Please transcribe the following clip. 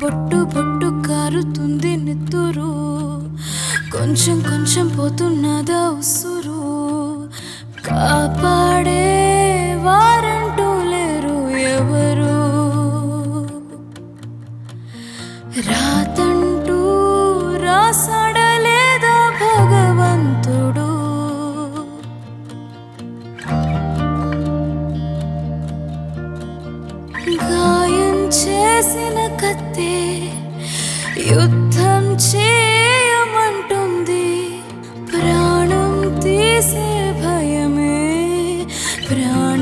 పొట్టు పొట్టు కారుతుంది నెత్తురు కొంచెం కొంచెం పోతున్నదా ఉసురు కాపాడే వారంటూ లేరు ఎవరు రాతంటూ రాసాడలేదా భగవంతుడు గాయం చేసిన కత్తే యుద్ధం చేయమంటుంది ప్రాణం తీసే భయమే ప్రాణ